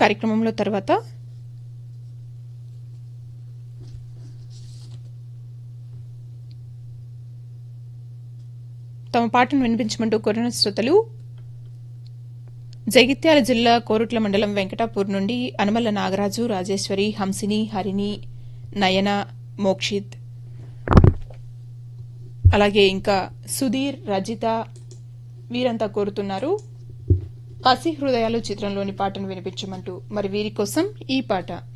కార్యక్రమంలో తర్వాత తమ పాటను వినిపించమంటూ కోరిన శ్రోతలు జగిత్యాల జిల్లా కోరుట్ల మండలం వెంకటాపూర్ నుండి అనుమల నాగరాజు రాజేశ్వరి హంసిని హరిణి నయన మోక్షిత్ అలాగే ఇంకా సుధీర్ రజిత వీరంతా కోరుతున్నారు పసి హృదయాలు చిత్రంలోని పాటను వినిపించమంటూ మరి వీరి కోసం ఈ పాట